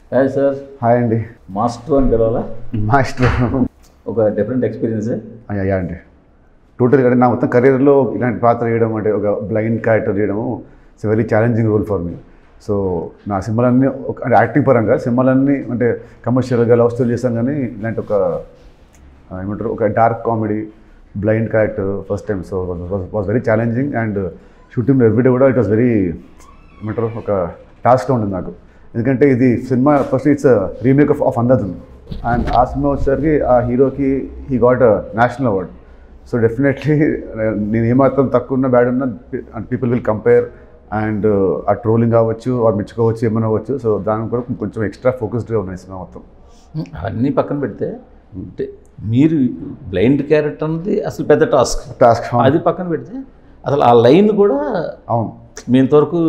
Hi sir hi అండి master అని పిలవాలా మాస్టర్ ఒక డిఫరెంట్ ఎక్స్పీరియన్స్ అయ్యా అండి టోటల్గా అంటే నా మొత్తం కెరీర్లో ఇలాంటి పాత్ర చేయడం అంటే ఒక బ్లైండ్ క్యారెక్టర్ చేయడము it's very challenging role for me so నా సినిమాలన్నీ ఒక అంటే యాక్టింగ్ పరంగా సినిమాలన్నీ అంటే కమర్షియల్గా లవ్ స్టోరీ చేస్తాం కానీ ఇలాంటి ఒక ఆ, ఏమంటారు ఒక dark comedy blind character first time so was very challenging and shooting everyday కూడా ఇట్ వాస్ వెరీ ఏమంటారు ఒక టాస్క్గా ఉంటుంది నాకు ఎందుకంటే ఇది cinema first it's remake of of Andhadhun and ఆ సినిమా వచ్చేసరికి ఆ హీరోకి he got national award so definitely నేను ఏమాత్రం తక్కువ ఉన్నా బ్యాడ్ ఉన్నా పీపుల్ విల్ కంపేర్ అండ్ ఆ ట్రోలింగ్ అవ్వచ్చు ఆ మెచ్చుకోవచ్చు ఏమైనా అవ్వచ్చు సో దాని కూడా కొంచెం ఎక్స్ట్రా ఫోకస్డ్గా ఉన్నాయి సినిమా మొత్తం అవన్నీ పక్కన పెడితే అంటే మీరు బ్లైండ్ క్యారెక్టర్ అన్నది అసలు పెద్ద టాస్క్ టాస్క్ అది పక్కన పెడితే అసలు ఆ లైన్ కూడా అవును మీ ఇంతవరకు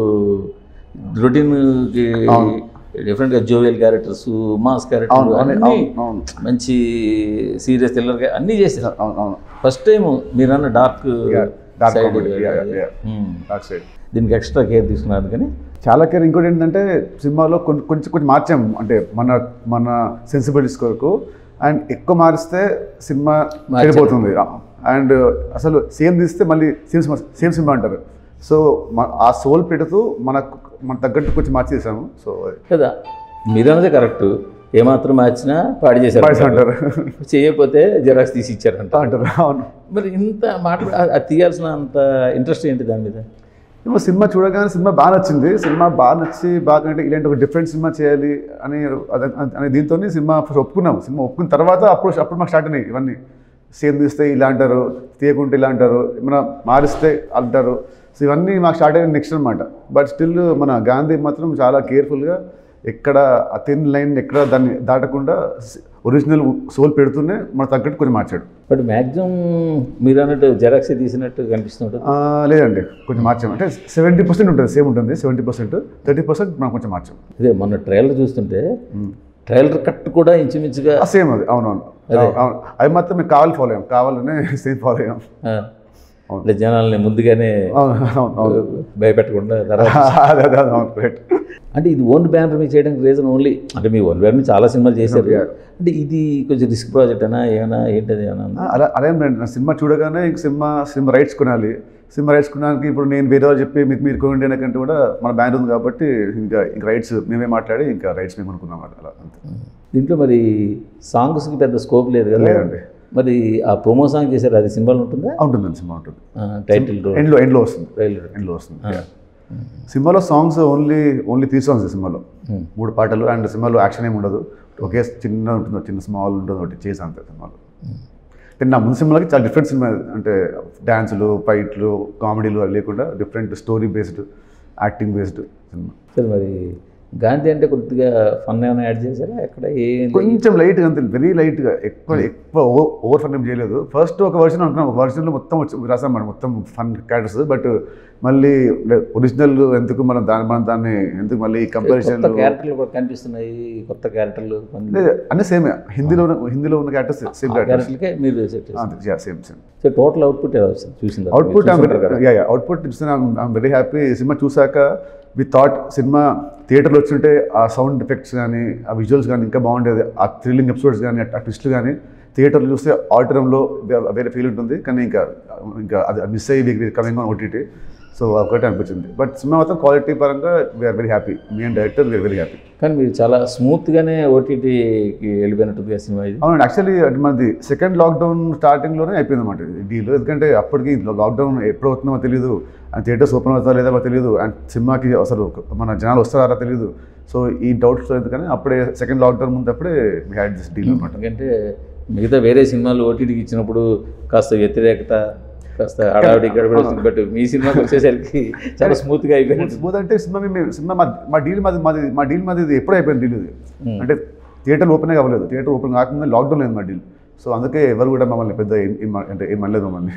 రొటీన్కి అవును. డిఫరెంట్గా జోవియల్ క్యారెక్టర్స్ మాస్ అవును క్యారెక్టర్ అవును అన్నీ అవును అవును మంచి సీరియస్ థ్రిల్లర్ అన్నీ చేశారు అవును అవును ఫస్ట్ టైం మీరు అన్న dark Yeah, dark comedy, yeah, yeah. Dark side దీనికి ఎక్స్ట్రా కేర్ తీసుకున్నారు కానీ చాలా కేర్ ఇంకోటి ఏంటంటే సినిమాలో కొన్ని కొంచెం కొంచెం మార్చాము అంటే మన మన సెన్సిబిలిటీస్ కొరకు అండ్ ఎక్కువ మారిస్తే సినిమా చెడిపోతుంది అండ్ అసలు సేమ్ తీస్తే మళ్ళీ సేమ్ సినిమా సేమ్ సినిమా అంటారు సో ఆ సోల్ పెడుతూ మనకు మన తగ్గట్టు కొంచెం మార్చి చేసాము సో కదా మీరన్నదే కరెక్ట్ ఏమాత్రం మార్చినా పాడి చేశారు అంటారు చేయకపోతే జెరాక్స్ తీసి ఇచ్చారంట అంటారు అవును మరి ఇంత మాట అది తీయాల్సిన అంత ఇంట్రెస్ట్ ఏంటి దాని మీద ఏమో సినిమా చూడగానే సినిమా బాగా నచ్చింది సినిమా బాగా నచ్చి బాగా అంటే ఇలాంటి ఒక డిఫరెంట్ సినిమా చేయాలి అని అద- అనే దీంతో సినిమా ఫస్ట్ ఒప్పుకున్నాం సినిమా ఒప్పుకున్న తర్వాత అప్పుడు అప్పుడు మాకు స్టార్ట్ అయినాయి ఇవన్నీ సేమ్ తీస్తే ఇలా అంటారు తీయకుంటే ఇలా అంటారు ఏమైనా మారిస్తే అంటారు సో ఇవన్నీ మాకు స్టార్ట్ అయిన నెక్స్ట్ అనమాట బట్ స్టిల్ మన గాంధీ మాత్రం చాలా కేర్ఫుల్గా ఎక్కడ ఆ థిన్ లైన్ ఎక్కడ దాన్ని దాటకుండా ఒరిజినల్ సోల్ పెడుతూనే మన తగ్గట్టు కొంచెం మార్చాడు బట్ మ్యాక్సిమం మీరు అన్నట్టు జెరాక్స్ తీసినట్టు కనిపిస్తుంటుంది ఆ, లేదండి కొంచెం మార్చాం అంటే సెవెంటీ పర్సెంట్ ఉంటుంది సేమ్ ఉంటుంది సెవెంటీ పర్సెంట్ థర్టీ పర్సెంట్ మనం కొంచెం మార్చాం అదే మొన్న ట్రైలర్ చూస్తుంటే ట్రైలర్ కట్ కూడా ఇంచుమించుగా సేమ్ అది అవునవును అవును అవి మాత్రం మేము కావాలి ఫాలో అయ్యాం కావాలనే సేమ్ ఫాలో అయ్యాం ఆ, అంటే జనాల్ని ముందుగానే అవును అవును అవును భయపెట్టకుండా తర్వాత అదే అదే అవును రైట్ అంటే ఇది ఓన్ బ్యానర్ మీద చేయడానికి రీజన్ ఓన్లీ అంటే మీ ఓన్ బ్యానర్ మీద చాలా సినిమాలు చేశారు అంటే ఇది కొంచెం రిస్క్ ప్రాజెక్ట్ అయినా ఏమైనా ఏంటది ఏమైనా ఉందా? అలా అలా ఏం లేదు నా సినిమా చూడగానే ఇంక సినిమా సినిమా రైట్స్ కొనాలి సినిమా రైట్స్ కొనడానికి ఇప్పుడు నేను వేరే వాళ్ళు చెప్పి మీకు మీరు కొనండి అనకంటే కూడా మన బ్యాండ్ ఉంది కాబట్టి ఇంకా ఇంక రైట్స్ మేమే మాట్లాడి ఇంకా రైట్స్ మేము అనుకున్నాం అలా అంతే దీంట్లో మరి సాంగ్స్కి పెద్ద స్కోప్ లేదు కదా లేదండి. మరి ఆ ప్రోమో సాంగ్ చేశారు అది సింబల్ ఉంటుందా ఉంటుందండి సినిమా ఉంటుంది టైటిల్ ఎండ్లో ఎండ్లో వస్తుంది ట్రైలర్ ఎండ్లో వస్తుంది Yeah. సినిమాలో songs only only three songs సినిమాలో Hmm. మూడు పాటలు అండ్ సినిమాలో యాక్షన్ ఏమి ఉండదు ఒకే చిన్న ఉంటుంది చిన్న స్మాల్ ఉంటుంది ఒకటి చేసి అంతే సినిమాలో అంటే నా ముందు సినిమాలకి చాలా డిఫరెంట్ సినిమా అంటే డ్యాన్సులు ఫైట్లు కామెడీలు అవి లేకుండా different story based acting based cinema సరే మరి గాంధీ అంటే కొద్దిగా ఫన్ ఏమైనా యాడ్ చేశారా ఎక్కడ ఏ కొంచెం లైట్గా అంతే వెరీ లైట్గా ఎక్కువ ఎక్కువ ఓవర్ ఫన్ ఏం చేయలేదు ఫస్ట్ ఒక వర్షన్ అనుకున్నాం ఒక వర్షన్లో మొత్తం వచ్చి రాసాం మనం మొత్తం ఫన్ క్యారెక్టర్స్ బట్ మళ్ళీ ఒరిజినల్ ఎందుకు మనం దాని మనం దాన్ని ఎందుకు మళ్ళీ కంపారిజన్ కొత్త క్యారెక్టర్లు కూడా కనిపిస్తున్నాయి కొత్త క్యారెక్టర్లు కొన్ని లేదు అన్నీ సేమే హిందీలో ఉన్న హిందీలో ఉన్న క్యారెక్టర్స్ సేమ్ క్యారెక్టర్స్ క్యారెక్టర్లకే మీరు సెట్ చేస్తారు same same so total output ఎలా వచ్చింది చూసింది output yeah yeah output I'm very happy cinema చూసాక వి థాట్ సినిమా థియేటర్లో వచ్చుంటే ఆ సౌండ్ ఎఫెక్ట్స్ కానీ ఆ విజువల్స్ కానీ ఇంకా బాగుండేది ఆ థ్రిల్లింగ్ ఎపిసోడ్స్ కానీ ఆ ట్విస్ట్లు కానీ థియేటర్లో చూస్తే ఆడిటోరియంలో వేరే ఫీల్ ఉంటుంది కానీ ఇంకా ఇంకా అది మిస్ అయ్యి కమింగ్ ఆన్ ఓటీటీ సో ఒకటే అనిపించింది బట్ సినిమా మాత్రం క్వాలిటీ పరంగా we're very happy me and director we're very happy కానీ మీరు చాలా స్మూత్గానే ఓటీటీకి వెళ్ళిపోయినట్టుంది కదా సినిమా ఇది అవునండి యాక్చువల్లీ అది మనది సెకండ్ లాక్డౌన్ స్టార్టింగ్లోనే అయిపోయింది అనమాట డీల్ ఎందుకంటే అప్పటికి లాక్డౌన్ ఎప్పుడు అవుతుందో తెలియదు అండ్ థియేటర్స్ ఓపెన్ అవుతారో లేదో మాకు తెలియదు అండ్ సినిమాకి అసలు మన జనాలు వస్తారా తెలియదు సో ఈ డౌట్స్ ఎందుకని అప్పుడే సెకండ్ లాక్డౌన్ ముందు అప్పుడే హ్యాడ్ దిస్ డీల్ అనమాట ఎందుకంటే మిగతా వేరే సినిమాలు ఓటీటీకి ఇచ్చినప్పుడు కాస్త వ్యతిరేకత కాస్త హడావిడి గడబడి వస్తుంది బట్ మీ సినిమాకి వచ్చేసరికి చాలా స్మూత్గా అయిపోయింది స్మూత్ అంటే సినిమా మేము సినిమా మా మా డీల్ మాది మాది మా డీల్ మాది ఇది ఎప్పుడు అయిపోయింది డీల్ ఇది అంటే థియేటర్ ఓపెన్ అవ్వలేదు థియేటర్ ఓపెన్ కాకుండా లాక్డౌన్ లేదు మా డీల్ సో అందుకే ఎవరు కూడా మమ్మల్ని పెద్ద ఏం- ఏం అంటే ఏం అనలేదు మమ్మల్ని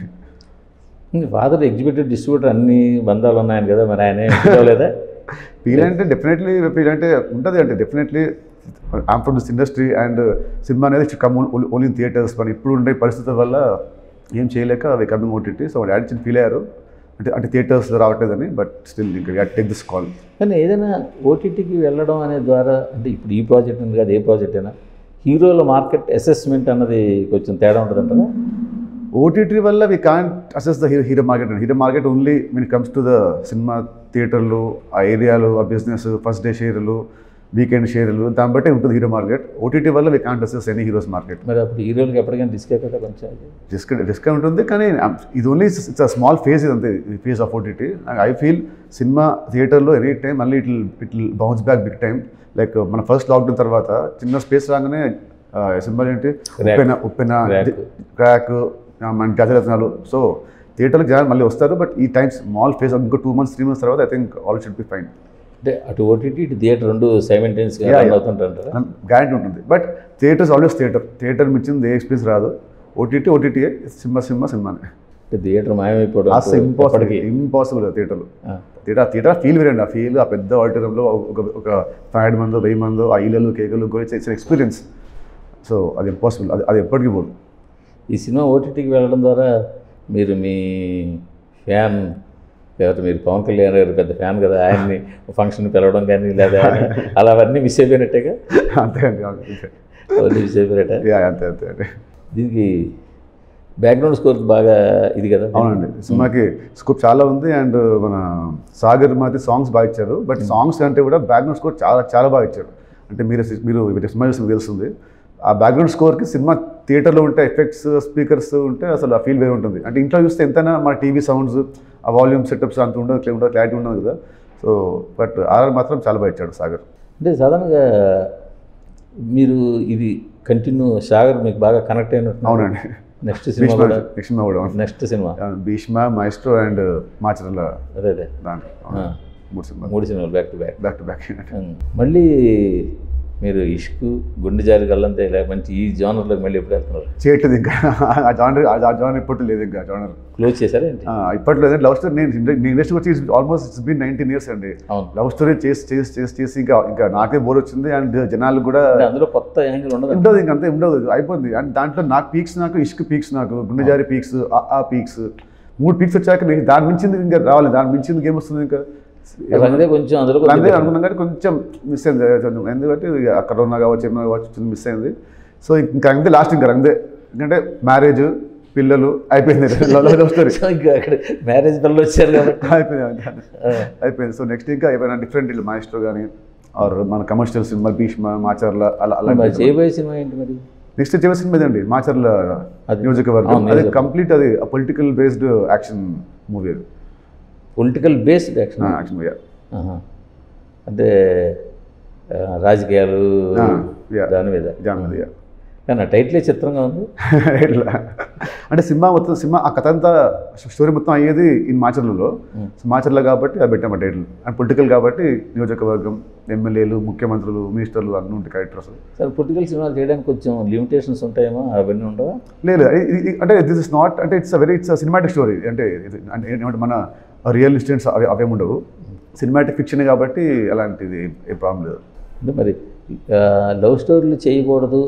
ఫాదర్ ఎగ్జిక్యూటివ్ డిస్ట్రిబ్యూటర్ అన్ని బంధాలు ఉన్నాయని కదా మరి ఆయన ఏం పిలవలేదా ఫీల్ అంటే డెఫినెట్లీ ఫీల్ అంటే ఉంటుంది అంటే definitely I'm from this industry and cinema అనేది కమ్ ఓన్లీ థియేటర్స్ కానీ ఇప్పుడు ఉండే పరిస్థితుల వల్ల ఏం చేయలేక అవి కమింగ్ ఓటీటీ సో డాడీ చిన్న ఫీల్ అయ్యారు అంటే అంటే థియేటర్స్ రావట్లేదని బట్ స్టిల్ ఇంకా టేక్ దిస్ కాల్ కానీ ఏదైనా ఓటీటీకి వెళ్ళడం అనే ద్వారా అంటే ఇప్పుడు ఈ ప్రాజెక్ట్ అని కాదు ఏ ప్రాజెక్ట్ అయినా హీరోల మార్కెట్ అసెస్మెంట్ అన్నది కొంచెం తేడా ఉంటుందంటారా ఓటీటీ వల్ల we can't assess the hero hero market hero market only mean comes to the cinema థియేటర్లు ఆ ఏరియాలు ఆ బిజినెస్ ఫస్ట్ డే షేర్లు వీకెండ్ షేర్లు దాన్ని బట్టే ఉంటుంది హీరో మార్కెట్ ఓటీటీ వల్ల we can't assess any heroes market మరి అప్పుడు హీరోలకి ఎప్పటికైనా డిస్కే కదా కొంచెం అది. డిస్క డిస్కౌంట్ ఉంటుంది కానీ ఇది only it's a small phase ఇది అంతే ఈ phase of OTT I feel cinema థియేటర్లో ఎనీ టైం మళ్ళీ it it bounce back big time like మన ఫస్ట్ లాక్డౌన్ తర్వాత చిన్న స్పేస్ రాగానే సినిమాలు ఏంటి ఉప్పెన ఉప్పెన Crack. క్రాక్ మన గజరత్నాలు సో థియేటర్కి జనాలు మళ్ళీ వస్తారు బట్ ఈ టైం స్మాల్ ఫేజ్ ఇంకో టూ మంత్స్ త్రీ మంత్స్ తర్వాత I think all should be fine అంటే అటు ఓటీటీ ఇటు థియేటర్ రెండు సైమెంటెన్స్గా Yeah, రన్ yeah. అవుతుంటారా గ్యారంటీ ఉంటుంది but theatres always theatre theatre మించింది ఏ ఎక్స్పీరియన్స్ రాదు ఓటీటీ ఓటీటీఏ సినిమా సినిమా సినిమానే అంటే థియేటర్ మాయమైపోవడం అసలు ఇంపాసిబుల్ ఎప్పటికీ. ఇంపాసిబుల్ థియేటర్లో ఆ. థియేటర్ థియేటర్ ఫీల్ వేరండి ఆ ఫీల్ ఆ పెద్ద ఆడిటోరియంలో ఒక ఒక ఫైవ్ మందో వెయ్యి మందో ఆ ఇళ్ళలు కేకలు గురించి ఇట్స్ ఎక్స్పీరియన్స్ సో అది ఇంపాసిబుల్ అది అది ఎప్పటికీ పోదు ఈ సినిమా ఓటీటీకి వెళ్ళడం ద్వారా మీరు మీ ఫ్యాన్ ఎవరు మీరు పవన్ కళ్యాణ్ గారు పెద్ద ఫ్యాన్ కదా ఆయన్ని ఫంక్షన్ పిలవడం కానీ లేదా ఆయన- అలా అవన్నీ మిస్ అయిపోయినట్టేగా అంతే అండి అంతే. అవన్నీ మిస్ అయిపోయినట్ట యా, అంతే అంతే అండి దీనికి బ్యాక్గ్రౌండ్ స్కోర్ బాగా ఇది కదా అవునండి సినిమాకి స్కోప్ చాలా ఉంది అండ్ మన సాగర్ మాది సాంగ్స్ బాగా ఇచ్చారు బట్ సాంగ్స్ అంటే కూడా బ్యాక్గ్రౌండ్ స్కోర్ చాలా చాలా బాగా ఇచ్చారు అంటే మీరు మీరు మీరు సినిమా చూసి మీకు తెలుస్తుంది ఆ బ్యాక్గ్రౌండ్ స్కోర్కి సినిమా థియేటర్లో ఉంటే ఎఫెక్ట్స్ స్పీకర్స్ ఉంటే అసలు ఆ ఫీల్ వేరే ఉంటుంది అంటే ఇంట్లో చూస్తే ఎంతైనా మన టీవీ సౌండ్స్ ఆ వాల్యూమ్ సెటప్స్ అంత ఉండదు క్లే- ఉండదు క్లారిటీ ఉండదు కదా సో బట్ ఆర్ఆర్ మాత్రం చాలా బాగా ఇచ్చాడు సాగర్ అంటే సాధారణంగా మీరు ఇది కంటిన్యూ సాగర్ మీకు బాగా కనెక్ట్ అయినట్టు అవునండి నెక్స్ట్ సినిమా భీష్మ కూడా నెక్స్ట్ సినిమా కూడా అవును. Next cinema Bheeshma Maestro and Macherla అదే అదే దాంట్లో ఆ. మూడు సినిమా మూడు సినిమాలు back to back back to back మళ్ళీ మీరు ఇష్కు గుండె జారి గల్లంతే ఇలా మంచి ఈ జానర్లోకి మళ్ళీ ఎప్పుడు వెళ్తున్నారు చేయట్లేదు ఇంకా ఆ జానర్ ఆ జానర్ ఇప్పట్లో లేదు ఇంకా జానర్ క్లోజ్ చేశారా ఏంటి ఇప్పట్లో లేదు లవ్ స్టోరీ నేను నేను ఇండస్ట్రీ వచ్చి almost it's been nineteen years అండి అవును లవ్ స్టోరీ చేసి చేసి చేసి చేసి ఇంకా ఇంకా నాకే బోర్ వచ్చింది అండ్ జనాలు కూడా అంటే అందులో కొత్త యాంగిల్ ఉండదు ఉండదు ఇంక అంతే ఉండదు అయిపోయింది అండ్ దాంట్లో నాకు పీక్స్ నాకు ఇష్క్ పీక్స్ నాకు గుండెజారి పీక్స్ ఆ పీక్స్ మూడు పీక్స్ వచ్చాక నేను దాని మించింది ఇంకా రావాలి దాని మించింది గేమ్ వస్తుంది ఇంకా రంగదే కొంచెం అందులో కొంచెం అదే అనుకున్నాం కానీ కొంచెం మిస్ అయింది ఎందుకంటే ఇక అక్కడ ఉన్నా కావచ్చు ఏమన్నా కావచ్చు మిస్ అయింది సో ఇంకా అంతే లాస్ట్ ఇంకా రంగదే ఎందుకంటే మ్యారేజ్ పిల్లలు అయిపోయింది లవ్ స్టోరీ సో ఇంకా అక్కడ మ్యారేజ్ పిల్లలు వచ్చారు కాబట్టి అయిపోయింది అంతే. అయిపోయింది సో నెక్స్ట్ ఇంకా ఏమైనా డిఫరెంట్ ఇల్లు మాస్టర్ కానీ ఆర్ మన కమర్షియల్ సినిమా భీష్మ మాచర్ల అలా అలా మరి చేయబోయే సినిమా ఏంటి మరి నెక్స్ట్ చివరి సినిమా ఇదండి మాచర్ల అది. నియోజకవర్గం అవును, అది నియోజకవర్గం. కంప్లీట్ అది పొలిటికల్ బేస్డ్ యాక్షన్ మూవీ అది political based action action movie అంటే ఆ, రాజకీయాలు yeah. దాని మీద జానది కానీ ఆ టైటిలే చిత్రంగా ఉంది ఇట్లా అంటే సినిమా మొత్తం సినిమా ఆ కథ అంతా స్టోరీ మొత్తం అయ్యేది ఇన్ మాచర్లలో Hmm. సో మాచర్ల కాబట్టి అది పెట్టాము టైటిల్ అండ్ పొలిటికల్ కాబట్టి నియోజకవర్గం ఎమ్మెల్యేలు ముఖ్యమంత్రులు మినిస్టర్లు అన్నీ ఉంటాయి క్యారెక్టర్స్ సరే పొలిటికల్ సినిమాలు చేయడానికి కొంచెం లిమిటేషన్స్ ఉంటాయేమో అవన్నీ ఉండవా లేదు ఇది- ఇది- అంటే దిస్ ఇస్ నాట్ అంటే it's very it's cinematic story అంటే ఇది అంటే ఏమంటే మన రియల్ ఇన్సిడెంట్స్ అవి అవేమి ఉండవు సినిమాటిక్ ఫిక్షన్ కాబట్టి అలాంటిది ఏ ప్రాబ్లం లేదు అంటే మరి లవ్ స్టోరీలు చేయకూడదు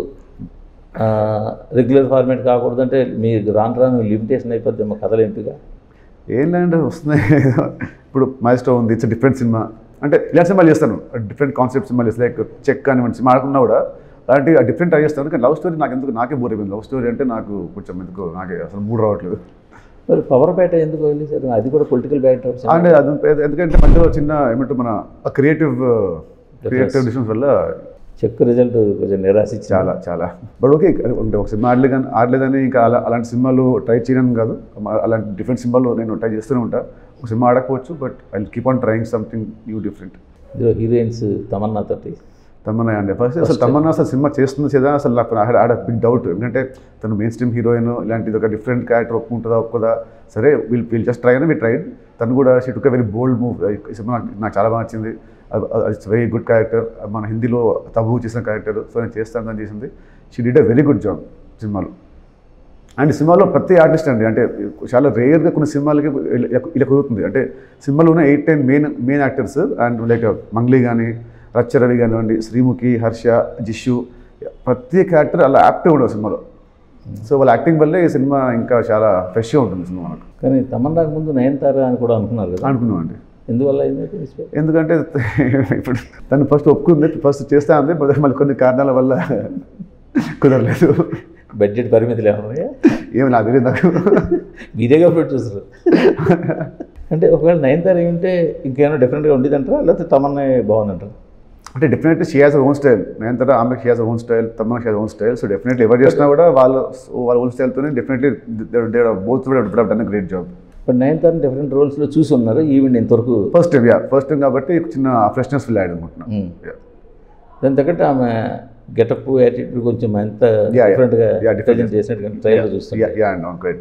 రెగ్యులర్ ఫార్మేట్ కాకూడదు అంటే మీరు రాను రాను లిమిటేషన్ అయిపోద్ది మా కథల ఎంపిక ఏంటంటే వస్తున్నాయి ఇప్పుడు మైస్టో ఉంది ఇట్స్ డిఫరెంట్ సినిమా అంటే ఇలాంటి సినిమాలు చేస్తాను డిఫరెంట్ కాన్సెప్ట్ సినిమాలు చేస్తాను లైక్ చెక్ కానివ్వండి సినిమా ఆడుకున్నా కూడా అలాంటి డిఫరెంట్ ట్రై చేస్తాను కానీ లవ్ స్టోరీ నాకు ఎందుకు నాకే బోర్ అయిపోయింది లవ్ స్టోరీ అంటే నాకు కొంచెం ఎందుకు నాకే అసలు మూడు రావట్లేదు మరి పవర్పేట ఎందుకు వదిలేశారు అది కూడా పొలిటికల్ బ్యాక్డ్రాప్ అంటే అది ఎందుకంటే మధ్యలో చిన్న ఏమంటే మన క్రియేటివ్ క్రియేటివ్ డిషన్స్ వల్ల చెక్ రిజల్ట్ కొంచెం నిరాశ ఇచ్చింది. చాలా చాలా బట్ ఓకే అంటే ఒక సినిమా ఆడలే కానీ ఆడలేదని ఇంకా అలా అలాంటి సినిమాలు ట్రై చేయడం కాదు మ- అలాంటి డిఫరెంట్ సినిమాలు నేను ట్రై చేస్తూనే ఉంటా ఒక సినిమా ఆడకపోవచ్చు but I keep on trying something new different ఇందులో హీరోయిన్స్ తమన్నా తోటి తమన్నా అండి ఫస్ట్ అసలు తమన్నా అసలు సినిమా చేస్తుంది చేదా అసలు నాకు ఆడ బిగ్ డౌట్ ఎందుకంటే తను మెయిన్ స్ట్రీమ్ హీరోయిన్ ఇలాంటిది ఒక డిఫరెంట్ క్యారెక్టర్ ఒప్పుకుంటుందా ఒప్పుకోదా సరే వీల్ వీల్ జస్ట్ ట్రై అని వీ ట్రైడ్ తను కూడా she took very bold move ఈ సినిమా నాకు నాకు చాలా బాగా నచ్చింది ఇట్స్ వెరీ గుడ్ క్యారెక్టర్ మన హిందీలో తబు చేసిన క్యారెక్టర్ సో నేను చేస్తాను అని చేసింది she did a very good job సినిమాలో అండ్ సినిమాలో ప్రతి ఆర్టిస్ట్ అండి అంటే చాలా రేర్గా కొన్ని సినిమాలకి ఇలా ఇలా కుదురుతుంది అంటే సినిమాలో ఉన్న eight ten main main actors and like Mangli కానీ రచ్చరవి కానివ్వండి శ్రీముఖి హర్ష జిషు ప్రతి క్యారెక్టర్ అలా యాప్టే ఉండవు సినిమాలో సో వాళ్ళ యాక్టింగ్ వల్లే ఈ సినిమా ఇంకా చాలా ఫ్రెష్గా ఉంటుంది సినిమా మనకు కానీ తమన్నాకు ముందు నయనతార అని కూడా అనుకున్నారు కదా అనుకున్నాం అండి ఎందువల్ల అయింది మిస్టేక్ ఎందుకంటే ఇప్పుడు తను ఫస్ట్ ఒప్పుకుంది ఫస్ట్ చేస్తా ఉంది but మళ్ళీ కొన్ని కారణాల వల్ల కుదరలేదు బడ్జెట్ పరిమితులు ఏమైనా ఉన్నాయా ఏమి నాకు తెలియదు నాకు మీరేగా ప్రొడ్యూసర్ అంటే ఒకవేళ నయనతార ఏమింటే ఇంకేమైనా డిఫరెంట్గా ఉండేదంటారా లేకపోతే తమన్నే బాగుందంటారా అంటే definitely she has own style నేను తర్వాత ఆమె షీ హాజ్ ఓన్ స్టైల్ తమ్మ she has own style so definitely ఎవరు చేసినా కూడా వాళ్ళ వాళ్ళ ఓన్ స్టైల్తోనే డెఫినెట్లీ బోత్ కూడా done great job but Nayanthara different రోల్స్లో చూసి ఉన్నారు ఈవెంట్ ఇంతవరకు first time yeah first time కాబట్టి చిన్న ఫ్రెష్నెస్ ఫీల్ అయ్యాడు అనుకుంటున్నాను మ్మ్. Yeah. దాని తగ్గట్టు ఆమె గెటప్ యాటిట్యూడ్ కొంచెం ఎంత Yeah, yeah. డిఫరెంట్గా Yeah, different. ప్రజెంట్ చేసినట్టు ట్రైలర్ చూస్తుంది yeah yeah and great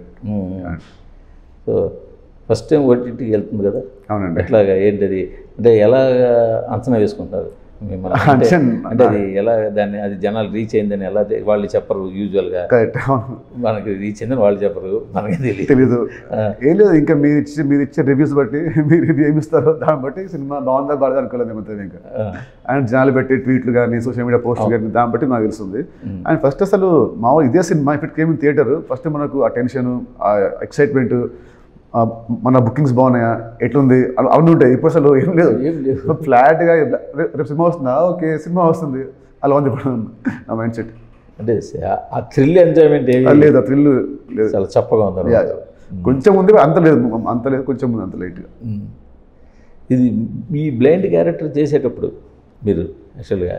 so first time ఓటీటీకి వెళ్తుంది కదా అవునండి ఎట్లాగా ఏంటది అంటే ఎలా అంచనా వేసుకుంటారు మిమ్మల్ని అంటే అంచనా- అంటే అది ఎలా దాన్ని అది జనాలు రీచ్ అయిందని ఎలా తె- వాళ్ళు చెప్పరు యూజువల్గా కరెక్ట్ మనకి రీచ్ అయిందని వాళ్ళు చెప్పరు మనకి తెలియదు తెలీదు ఆ. ఏం లేదు ఇంకా మీరు ఇచ్చే మీరు ఇచ్చే రివ్యూస్ బట్టి మీరు రివ్యూ ఏమి ఇస్తారో దాన్ని బట్టి సినిమా బాగుందా బాగా అనుకోలేదు మేమంతా ఇంకా ఆ, అండ్ జనాలు పెట్టి ట్వీట్లు కానీ సోషల్ మీడియా పోస్టులు కానీ దాన్ని బట్టి నాకు తెలుస్తుంది అండ్ ఫస్ట్ అసలు మామూలు ఇదే సినిమా ఇప్పటికి కేమి థియేటర్ ఫస్ట్ మనకు ఆ టెన్షన్ ఆ ఎక్సైట్మెంట్ మన బుకింగ్స్ బాగున్నాయా ఎట్లుంది అవి- అవన్నీ ఉంటాయి ఇప్పుడు అసలు ఏం లేదు ఏం లేవు ఫ్లాట్గా రేపు సినిమా వస్తుందా ఓకే సినిమా వస్తుంది అలా ఉంది ఇప్పుడు నా మైండ్ సెట్ అంటే ఆ- ఆ థ్రిల్ ఎంజాయ్మెంట్ ఏమి లేదు ఆ థ్రిల్ లేదు చాలా చప్పగా ఉంది Yeah. కొంచెం ఉంది అంత లేదు అంత లేదు కొంచెం ఉంది అంత లైట్గా ఉమ్. ఇది మీ బ్లైండ్ క్యారెక్టర్ చేసేటప్పుడు మీరు యాక్చువల్గా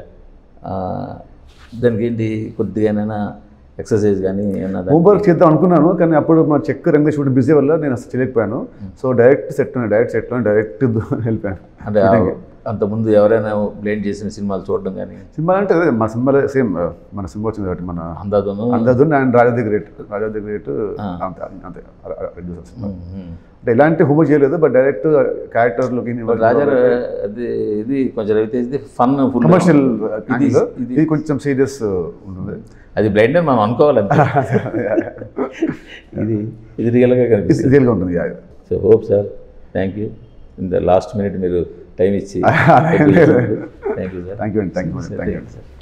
దానికి ఏంటి కొద్దిగానైనా ఎక్సర్సైజ్ కానీ ఏమన్నా దా- హోంవర్క్ చేద్దాం అనుకున్నాను కానీ అప్పుడు మా చెక్ రంగ షూట్ బిజీ వల్ల నేను అసలు చేయలేకపోయాను so direct set direct set direct వెళ్ళిపోయాను అంటే ఆ- అంతకుముందు ఎవరైనా బ్లైండ్ చేసిన సినిమాలు చూడడం కానీ సినిమా అంటే అదే మా సినిమాలో సేమ్ మన సినిమా వచ్చింది కాబట్టి మన అందాదును అందదు and Raja the great Raja the great అంతే అంతే అలా- అలా reduce అవుతుంది సినిమా. అంటే ఇలాంటి హోంవర్క్ చేయలేదు బట్ డైరెక్ట్ క్యారెక్టర్లోకి రాజా అది ఇది కొంచెం రవితేజ్ది ఫన్ ఫుల్ కమర్షియల్ ఇది ఇది ఇది కొంచెం సీరియస్ ఉంటుంది అది బ్లైండ్ అని మనం అనుకోవాలంటే ఇది ఇది రియల్గా కనిపిస్తుంది రియల్గా ఉంటుంది yeah. So hope sir thank you in the last minute మీరు టైం ఇచ్చి లేదు. Thank you sir thank you అండి thank you thank you sir